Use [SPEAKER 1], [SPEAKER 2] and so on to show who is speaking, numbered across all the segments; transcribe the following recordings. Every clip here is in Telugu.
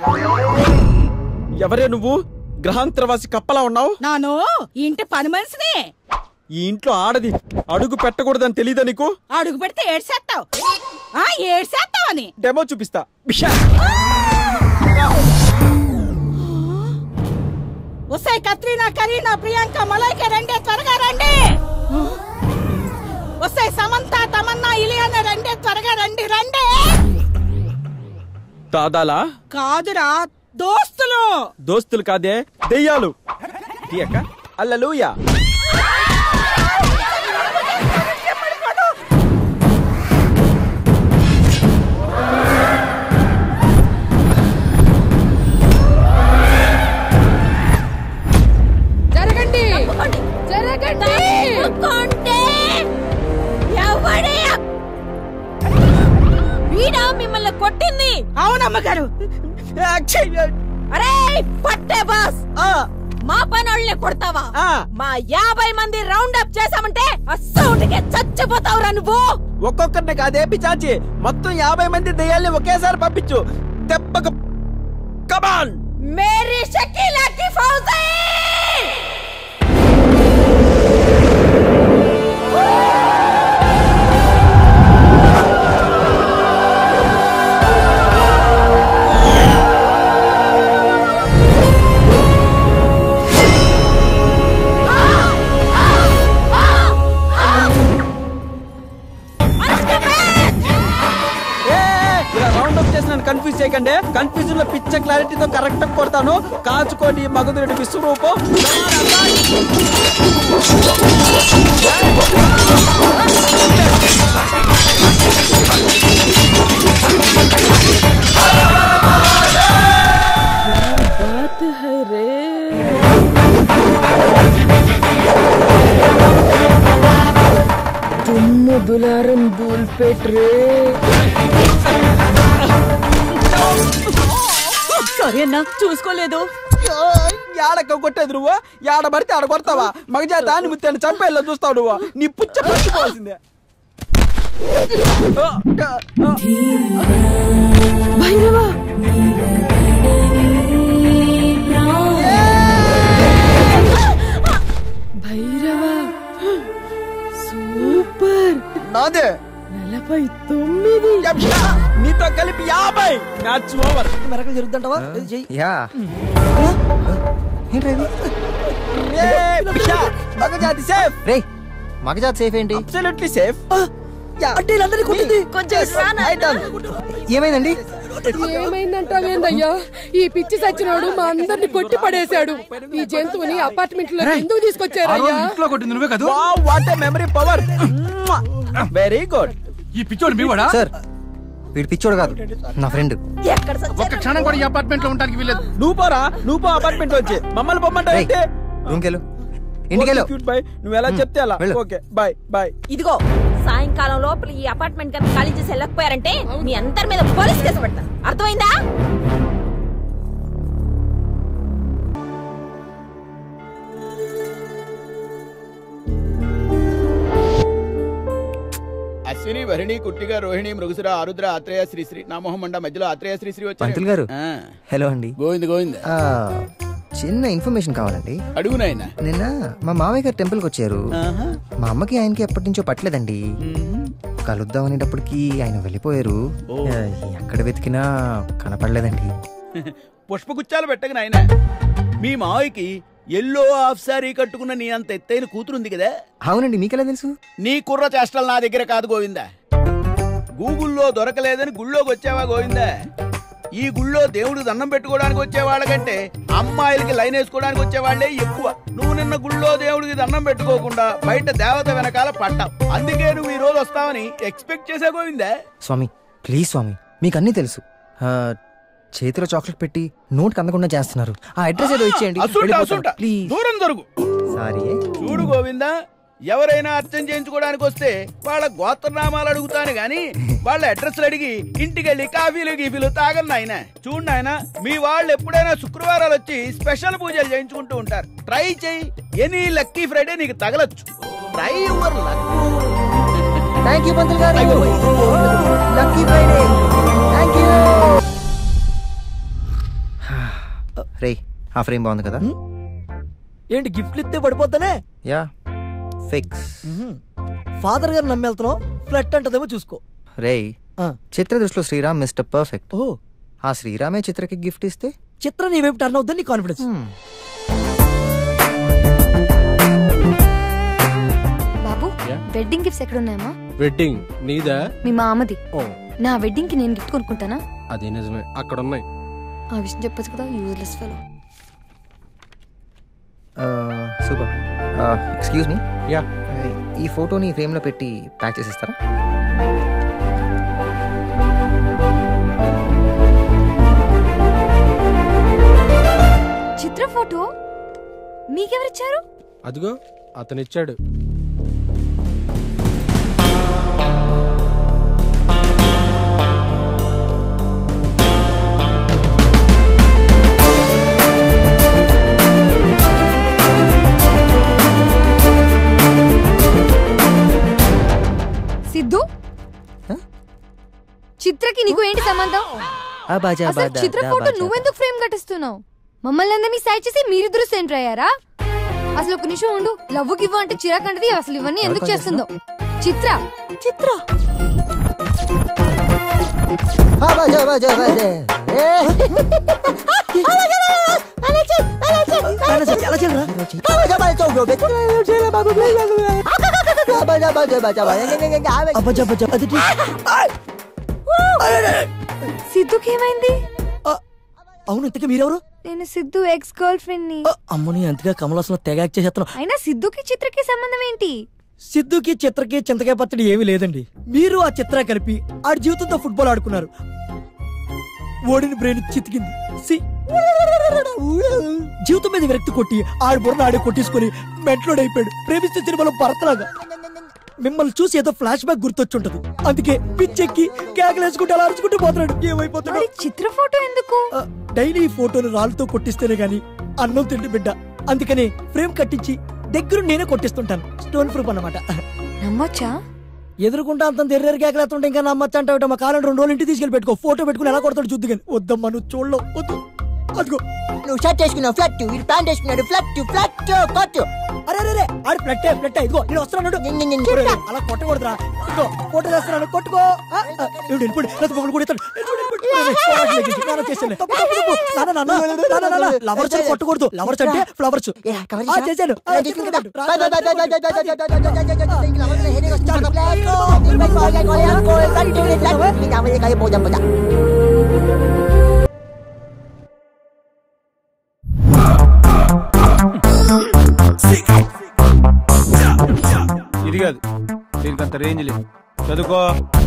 [SPEAKER 1] ఎవరే నువ్వు గ్రహాంతరవాసి కప్పలా ఉన్నావు
[SPEAKER 2] నాను ఇంటి పని మనిషిని
[SPEAKER 1] ఈ ఇంట్లో ఆడది అడుగు పెట్టకూడదని తెలియదా నీకు
[SPEAKER 2] అడుగు పెడితే ఏడ్సేస్తావు ఆ ఏడ్సేస్తావు అని
[SPEAKER 1] డెమో చూపిస్తా బిషా
[SPEAKER 2] వస్తాయి కత్రీనా కరీనా ప్రియాంక మలైక రండి త్వరగా రండి వస్తాయి సమంత తమన్నా ఇలియానా రండి త్వరగా రండి రండి
[SPEAKER 1] దాదాలా
[SPEAKER 2] కాదురా దోస్తులు
[SPEAKER 1] దోస్తులు కాదే దెయ్యాలు తీయక్క అల్లలుయా
[SPEAKER 3] జరగండి జరగండి
[SPEAKER 4] వీడా మిమ్మల్ని కొట్టింది
[SPEAKER 2] అవునమ్మగారు
[SPEAKER 4] అరే పట్టే బాస్ మా పనోళ్ళని కొడతావా
[SPEAKER 1] ఆ.
[SPEAKER 4] మా యాభై మంది రౌండ్ అప్ చేసామంటే అస్సౌండ్కే చచ్చిపోతావురా నువ్వు
[SPEAKER 1] ఒక్కొక్కరిని కాదే పిచాచి మొత్తం యాభై మంది దెయ్యాల్ని ఒకేసారి పంపించు దెబ్బకు కమాన్
[SPEAKER 4] మేరీ షకీలా కి ఫౌజీ
[SPEAKER 1] ఇలా రౌండ్ అప్ చేసి నన్ను కన్ఫ్యూజ్ చేయకండి కన్ఫ్యూజన్ లో పిచ్చ క్లారిటీతో కరెక్ట్ కొడతాను కాచుకోండి మగధుడి విశ్వరూపం
[SPEAKER 3] దుమ్ము దులారం దూల్పేట్ రే
[SPEAKER 4] సారీ అన్నా చూసుకోలేదు
[SPEAKER 1] యాడక్క కొట్టేది నువ్వు యాడ పడితే ఆడ కొడతావా మగజా దాన్ని ముత్తాన్ని చంపేలా చూస్తావు నువ్వు నీ పుచ్చ పచ్చిపోవాల్సిందే
[SPEAKER 3] భైరవా భైరవా సూపర్
[SPEAKER 1] నాదే
[SPEAKER 3] నలభై తొమ్మిది
[SPEAKER 1] యబ్బా! నీతో కలిపి యాభై మ్యాచ్ ఓవర్
[SPEAKER 5] మెరకలు జరుగుతుంటావా చెయ్యి
[SPEAKER 6] యా ఏంట్రా ఇది
[SPEAKER 1] మగజాతి సేఫ్
[SPEAKER 6] రే మగజాత్ సేఫ్ ఏంటి
[SPEAKER 1] అబ్సల్యూట్లీ సేఫ్
[SPEAKER 5] అంటే వీళ్ళందరినీ కొట్టింది
[SPEAKER 4] కొంచెం రానా
[SPEAKER 6] ఏమైందండి
[SPEAKER 3] ఏమైందంటావేందయ్యా ఈ పిచ్చి సచ్చినోడు మా అందరిని కొట్టి పడేశాడు ఈ జంతువుని అపార్ట్మెంట్ లో ఎందుకు తీసుకొచ్చారయ్యా
[SPEAKER 7] ఇంట్లో కొట్టింది నువ్వే కదా
[SPEAKER 1] wow what a memory power very good
[SPEAKER 7] ఈ పిచ్చోడు మీవాడా
[SPEAKER 6] సార్ వీడు పిచ్చోడు కాదు నా ఫ్రెండ్
[SPEAKER 4] ఎక్కడ
[SPEAKER 7] ఒక్క క్షణం కూడా ఈ అపార్ట్మెంట్ లో ఉండడానికి వీలేదు
[SPEAKER 1] నువ్వు పోరా నువ్వు పో అపార్ట్మెంట్ వచ్చి మమ్మల్ని పొమ్మంటావు
[SPEAKER 6] రూమ్కెళ్ళు ఇంటికెళ్ళు
[SPEAKER 1] బాయ్ నువ్వు ఎలా చెప్తే అలా
[SPEAKER 6] వెళ్ళు.
[SPEAKER 1] ఓకే బాయ్ బాయ్
[SPEAKER 4] ఇదిగో సాయంకాలం లోపల ఈ అపార్ట్మెంట్ కనుక ఖాళీ చేసి వెళ్ళకపోయారంటే మీ అందరి మీద పోలీస్ కేసు పెడతా అర్థమైందా
[SPEAKER 8] అశ్విని భరణి కుట్టిగా రోహిణి మృగసుర ఆరుద్ర ఆత్రేయ శ్రీశ్రీ నామోహమండ మధ్యలో ఆత్రేయ శ్రీశ్రీ
[SPEAKER 6] పంతులు గారు
[SPEAKER 8] ఆ,
[SPEAKER 6] హలో అండి
[SPEAKER 8] గోవింద గోవింద
[SPEAKER 6] ఆ, చిన్న ఇన్ఫర్మేషన్ కావాలండి
[SPEAKER 8] అడుగు నాయన
[SPEAKER 6] నిన్న మా మామయ్య గారు టెంపుల్కి వచ్చారు
[SPEAKER 8] ఆహా.
[SPEAKER 6] మా అమ్మకి ఆయనకి ఎప్పటి నుంచో పట్టలేదండి కలుద్దాం అనేటప్పటికి ఆయన వెళ్ళిపోయారు ఆ, ఎక్కడ వెతికినా కనపడలేదండి
[SPEAKER 8] పుష్పగుచ్చాలు పెట్టక నాయన మీ మావయ్యకి ఎల్లో హాఫ్ సారీ కట్టుకున్న నీ అంత ఎత్తైన కూతురుంది కదా
[SPEAKER 6] అవునండి మీకెలా తెలుసు
[SPEAKER 8] నీ కుర్ర చేష్టలు నా దగ్గర కాదు గోవింద గూగుల్లో దొరకలేదని గుళ్ళోకి వచ్చావా గోవిందా ఈ గుళ్ళో దేవుడు దండం పెట్టుకోవడానికి వచ్చేవాళ్ళకంటే అమ్మాయిలకి లైన్ వేసుకోవడానికి వచ్చేవాళ్లే ఎక్కువ నువ్వు నిన్న గుళ్ళో దేవుడికి దండం పెట్టుకోకుండా బయట దేవత వెనకాల పట్టావు అందుకే నువ్వు ఈ రోజు వస్తావని ఎక్స్పెక్ట్ చేసా గోవిందా
[SPEAKER 6] స్వామి ప్లీజ్ స్వామి మీకు అన్నీ తెలుసు ఆ, చేతిలో చాక్లెట్ పెట్టి నోట్కి అందకుండా చేస్తున్నారు ఆ అడ్రస్ ఏదో ఇచ్చేయండి
[SPEAKER 8] అసుంట
[SPEAKER 6] వెళ్ళిపోతాను.
[SPEAKER 8] అసుంట
[SPEAKER 6] ప్లీజ్
[SPEAKER 8] దూరం జరుగు
[SPEAKER 6] సారీ
[SPEAKER 8] చూడు గోవిందా ఎవరైనా అర్చన చేయించుకోవడానికి వస్తే వాళ్ళ గోత్రనామాలు అడుగుతాను గాని వాళ్ళ అడ్రస్లు అడిగి ఇంటికెళ్ళి కాఫీలు గీఫీలు తాగను నాయన చూడు నాయన మీ వాళ్ళు ఎప్పుడైనా శుక్రవారాలు వచ్చి స్పెషల్ పూజలు చేయించుకుంటూ ఉంటారు ట్రై చేయి ఎనీ లక్కీ ఫ్రైడే నీకు తగలొచ్చు try your luck
[SPEAKER 6] thank you పంతులు గారు లక్కీ ఫ్రైడే థ్యాంక్ యూ ఆ ఫ్రేమ్ బాగుంది కదా
[SPEAKER 5] ఏంటి గిఫ్ట్లు ఇస్తే పడిపోతానే
[SPEAKER 6] యా ఫిక్స్
[SPEAKER 5] ఫాదర్ గారు నమ్మి వెళ్తున్నావు ఫ్లట్ అంటదేమో చూసుకో
[SPEAKER 6] రేయ్
[SPEAKER 5] ఆ.
[SPEAKER 6] చిత్ర దృష్టిలో శ్రీరామ్ మిస్టర్ పర్ఫెక్ట్
[SPEAKER 5] ఓ
[SPEAKER 6] ఆ శ్రీరామే చిత్రకి గిఫ్ట్ ఇస్తే
[SPEAKER 5] చిత్రం నీ వైపు టర్న్ అవుతుంది నీ కాన్ఫిడెన్స్
[SPEAKER 9] బాబు వెడ్డింగ్ గిఫ్ట్స్ ఎక్కడ ఉన్నాయమ్మా
[SPEAKER 7] వెడ్డింగ్ నీదా
[SPEAKER 9] మీ మామది
[SPEAKER 7] ఓ
[SPEAKER 9] నా వెడ్డింగ్ కి నేను గిఫ్ట్ కొనుక్కుంటానా
[SPEAKER 7] అదే నిజమే అక్కడ ఉన్నాయి
[SPEAKER 9] ఆ విషయం చెప్పొచ్చు కదా useless fellow
[SPEAKER 6] super excuse me
[SPEAKER 7] yeah
[SPEAKER 6] ఈ ఫోటోని ఫ్రేమ్లో పెట్టి ప్యాక్ చేసిస్తారా
[SPEAKER 9] చిత్ర ఫోటో మీకెవరిచ్చారు
[SPEAKER 7] అదిగో అతనిచ్చాడు
[SPEAKER 9] సిద్ధు చిత్రకి నీకు ఏంటి సంబంధం
[SPEAKER 6] అబాజా
[SPEAKER 9] అసలు
[SPEAKER 6] బాదా
[SPEAKER 9] చిత్ర
[SPEAKER 6] దా
[SPEAKER 9] ఫోటో
[SPEAKER 6] బాజా.
[SPEAKER 9] నువ్వెందుకు ఫ్రేమ్ కట్టిస్తున్నావు మమ్మల్ని అందరినీ సైడ్ చేసి మీరిద్దరు సెంటర్ అయ్యారా అసలు ఒక నిమిషం ఉండు లవ్ గివ్వు అంటే చిరాకంటది అసలు ఇవన్నీ ఎందుకు చేస్తుందో చిత్ర చిత్ర
[SPEAKER 5] అబాజా, అబాజా, అబాజా. ఏ. అలా చెయ్యి, అలా చెయ్యిరా. అబాజా, అబాజా, చౌకో, బెచ్చు. అబాజా, అబాజా, అబాజా, అబాజా. అబాజా, అబాజా, అది టీ.
[SPEAKER 9] సిద్ధుకి ఏమైంది
[SPEAKER 5] ఆ, అవును ఇంతకీ మీరెవరు
[SPEAKER 9] నేను సిద్ధు ఎక్స్ గర్ల్ ఫ్రెండ్ ని
[SPEAKER 5] ఆ, అమ్మని అంతగా కమలాసన తెగ యాక్ట్ చేసేస్తున్నావు
[SPEAKER 9] అయినా సిద్ధుకి చిత్రకి సంబంధం ఏంటి
[SPEAKER 5] సిద్ధుకి చిత్రకి చింతకాయ పచ్చడి ఏమీ లేదండి మీరు ఆ చిత్ర కలిపి ఆడి జీవితంతో ఫుట్బాల్ ఆడుకున్నారు ఓడిన బ్రెయిన్ చితికింది సి జీవితం మీద విరక్తి కొట్టి ఆడి బుర్ర ఆడి కొట్టేసుకొని మెంట్లోడ్ అయిపోయాడు ప్రేమిస్తే సినిమాలో భరతలాగా మిమ్మల్ని చూసి ఏదో ఫ్లాష్ బ్యాక్ గుర్తొచ్చుంటది అందుకే పిచ్చెక్కి కేకలేసుకుంటూ అలా అరుచుకుంటూ పోతున్నాడు ఏమైపోతాడు
[SPEAKER 9] మరి చిత్ర ఫోటో ఎందుకు
[SPEAKER 5] ఆ, డైలీ ఈ ఫోటోని రాళ్ళతో కొట్టిస్తేనే గాని అన్నం తిండి బిడ్డ అందుకని ఫ్రేమ్ కట్టించి దగ్గర నేనే కొట్టిస్తుంటాను స్టోన్ ప్రూఫ్ అన్నమాట
[SPEAKER 9] నమ్మొచ్చా
[SPEAKER 5] ఎదురుకుంటా అంత తెర్రెరు కేకలేస్తుంటే ఇంకా నమ్మచ్చ అంటావు మా కాలం రెండు రోజులు ఇంటికి తీసుకెళ్ళి పెట్టుకో ఫోటో పెట్టుకుని ఎలా కొడతాడు చూద్దు కానీ వద్దమ్మా నువ్వు చూడలేవు వద్దు అదిగో
[SPEAKER 10] నువ్వు షర్ట్ వేసుకున్నావు ఫ్లట్ వీడు ప్యాంట్ వేసుకున్నాడు ఫ్లట్ ఫ్లట్ కొట్టు
[SPEAKER 5] అరే అరే, అరే ఆడి ఫ్లట్ ఫ్లట్ ఇదిగో నేను వస్తున్నాను ఒరేయ్, ఒరేయ్, అలా కొట్టకూడదురా ఇదిగో ఫోటో చేస్తున్నాను కొట్టుకో ఆ, ఆ, ఏమిటి, వెళ్ళిపోండి లేకపోతే మొగుడు కూడా ఇస్తాడు. వెళ్ళిపోండి, వెళ్ళిపోండి. ఒరేయ్, పోరాటం లేకుంటే నాన్న చేశానులే. తప్పు, తప్పు, తప్పు. నాన్న, నాన్న, నాన్న, నాన్న, లవర్స్ అని కొట్టకూడదు లవర్స్ అంటే ఫ్లవర్స్ ఆ, చేశాను ఆ, చేశాను. రా,
[SPEAKER 11] ఇది కాదు దీనికి అంత రేంజ్ లేదు చదువుకో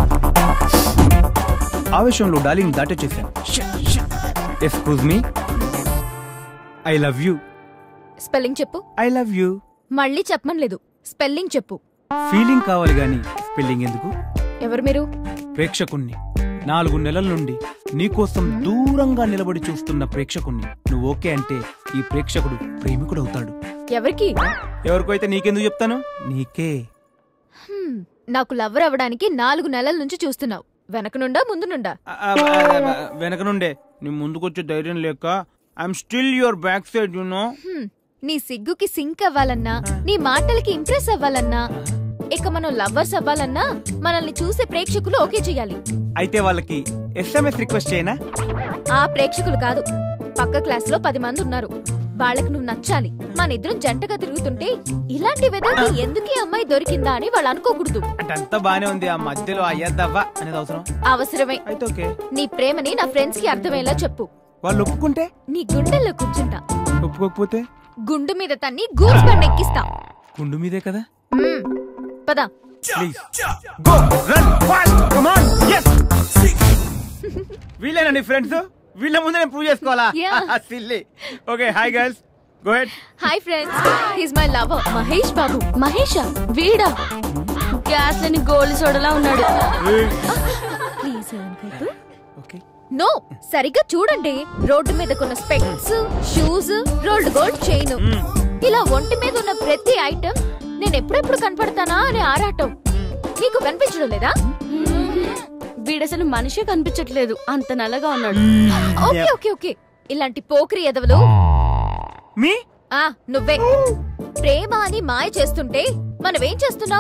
[SPEAKER 11] ఆవేశంలో డార్లింగ్ దాటొచ్చేసాను excuse me I love you
[SPEAKER 4] spelling చెప్పు
[SPEAKER 11] ఐ లవ్ యూ
[SPEAKER 4] మళ్ళీ చెప్పమనలేదు స్పెల్లింగ్ చెప్పు
[SPEAKER 11] ఫీలింగ్ కావాలి గాని స్పెల్లింగ్ ఎందుకు
[SPEAKER 4] ఎవరు మీరు
[SPEAKER 11] ప్రేక్షకుణ్ణి నాలుగు నెలల నుండి నీకోసం దూరంగా నిలబడి చూస్తున్న ప్రేక్షకుణ్ణి నువ్వు ఓకే అంటే ఈ ప్రేక్షకుడు ప్రేమికుడు అవుతాడు
[SPEAKER 4] ఎవరికి
[SPEAKER 11] ఎవరికో అయితే నీకెందుకు చెప్తాను నీకే
[SPEAKER 4] హ్మ్, నాకు లవ్వర్ అవ్వడానికి నాలుగు నెలల నుంచి చూస్తున్నావు వెనక నుండా ముందు నుండా
[SPEAKER 11] ఆ, ఆ, ఆ, ఆ, వెనక నుండే నీ ముందుకొచ్చే ధైర్యం లేక I'm still your back side you know
[SPEAKER 4] hmm, నీ సిగ్గుకి సింక్ అవ్వాలన్నా నీ మాటలకి ఇంప్రెస్ అవ్వాలన్నా ఇక మనం లవ్వర్స్ అవ్వాలన్నా మనల్ని చూసే ప్రేక్షకులు ఓకే చేయాలి
[SPEAKER 11] అయితే వాళ్ళకి ఎస్ఎంఎస్ రిక్వెస్ట్ చేయనా
[SPEAKER 4] ఆ ప్రేక్షకులు కాదు పక్క క్లాస్ లో పది మంది ఉన్నారు వాళ్ళకి నువ్వు నచ్చాలి మన ఇద్దరం జంటగా తిరుగుతుంటే ఇలాంటి వెదర్కి ఎందుకు ఈ అమ్మాయి దొరికిందా అని వాళ్ళు అనుకోకూడదు
[SPEAKER 11] అంటే అంతా బానే ఉంది ఆ మధ్యలో అయ్యద్దవ్వా అనేది అవసరం
[SPEAKER 4] అవసరమే
[SPEAKER 11] అయితే ఓకే
[SPEAKER 4] నీ ప్రేమని నా ఫ్రెండ్స్ కి అర్థమయ్యేలా చెప్పు
[SPEAKER 11] వాళ్ళు ఒప్పుకుంటే
[SPEAKER 4] నీ గుండెల్లో కూర్చుంటా
[SPEAKER 11] ఒప్పుకోకపోతే
[SPEAKER 4] గుండు మీద తన్ని గూడ్స్ బండ్ ఎక్కిస్తా
[SPEAKER 11] గుండు మీదే కదా
[SPEAKER 4] మ్మ్. పద
[SPEAKER 11] please go run fast come on yes వీళ్ళేనా నీ ఫ్రెండ్స్ వీళ్ళ ముందు నేను ప్రూవ్ చేసుకోవాలా
[SPEAKER 4] Yeah.
[SPEAKER 11] Silly okay hi girls go ahead
[SPEAKER 4] hi friends his my lover Mahesh Babu మహేషా వీడా గ్యాస్ లేని గోల్డ్ సోడలా ఉన్నాడు ప్లీజ్
[SPEAKER 11] ఓకే
[SPEAKER 4] నో సరిగ్గా చూడండి రోడ్డు మీద కొన్న specs shoes rolled gold chain ఇలా ఒంటి మీద ఉన్న ప్రతి ఐటమ్ నేను ఎప్పుడెప్పుడు కనపడతానా అని ఆరాటం నీకు కనిపించడం లేదా వీడసలు మనిషే కనిపించట్లేదు అంత నల్లగా ఉన్నాడు ఓకే ఓకే ఓకే ఇలాంటి పోకిరి ఎదవలు
[SPEAKER 11] మీ
[SPEAKER 4] ఆ నువ్వే ప్రేమ అని మాయ చేస్తుంటే మనమేం చేస్తున్నాం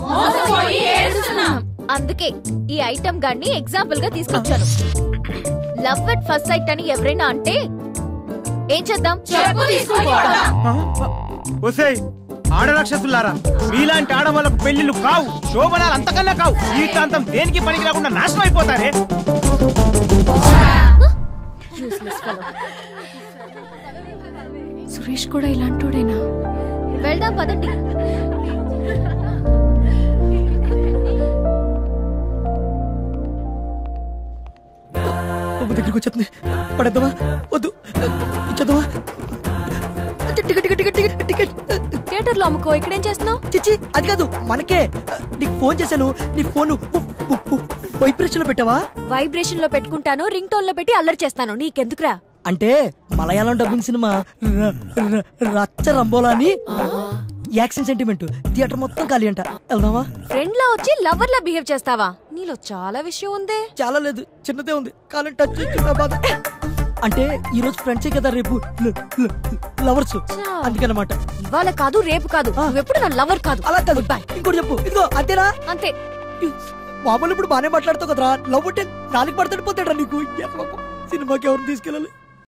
[SPEAKER 4] అందుకే ఈ ఐటమ్ గాన్ని ఎగ్జాంపుల్ గా తీసుకొచ్చాను లవ్ అట్ ఫస్ట్ సైట్ అని ఎవరైనా అంటే ఏం చేద్దాం
[SPEAKER 11] ఒసేయ్ ఆడరాక్షసులారా మీలాంటి ఆడవాళ్ళకు పెళ్లిళ్ళు కావు శోభనాలు అంతకన్నా కావు జీవితాంతం దేనికి పనికి రాకుండా నాశనం అయిపోతారే
[SPEAKER 3] సురేష్ కూడా ఇలాంటోడేనా
[SPEAKER 4] వెళ్దాం పదండి
[SPEAKER 5] అమ్మ దగ్గరికి వచ్చేస్తుంది పడేద్దామా వద్దు ఇచ్చేద్దామా ticket ticket ticket ticket ticket
[SPEAKER 4] theatre లో అమ్ముకో ఇక్కడేం చేస్తున్నావు
[SPEAKER 5] చిచ్చి అది కాదు మనకే నీకు ఫోన్ చేశాను నీ ఫోన్ వైబ్రేషన్ లో పెట్టావా
[SPEAKER 4] వైబ్రేషన్ లో పెట్టుకుంటాను రింగ్ టోన్ లో పెట్టి అల్లరి చేస్తాను నీకెందుకురా
[SPEAKER 5] అంటే మలయాళం డబ్బింగ్ సినిమా ర- ర- రచ్చ రంబోలా అని యాక్షన్ సెంటిమెంట్ థియేటర్ మొత్తం ఖాళీ అంట వెళ్దామా
[SPEAKER 4] ఫ్రెండ్ లా వచ్చి లవర్ లా బిహేవ్ చేస్తావా నీలో చాలా విషయం ఉందే
[SPEAKER 5] చాలా లేదు చిన్నదే ఉంది కాలం టచ్ చిన్న బాధ అంటే ఈ రోజు ఫ్రెండ్సే కదా రేపు లవర్స్ అందుకనమాట
[SPEAKER 4] ఇవాళ కాదు రేపు కాదు నువ్వెప్పుడు నా లవర్ కాదు
[SPEAKER 5] అలా కాదు ఇంకోటి చెప్పు ఇదిగో అంతేనా
[SPEAKER 4] అంతే
[SPEAKER 5] మామూలు ఇప్పుడు బానే మాట్లాడతావు కదరా లవ్ అంటే నాలుగు పడతాడు పోతాడా నీకు ఎట్లా సినిమాకి ఎవరు తీసుకెళ్ళాలి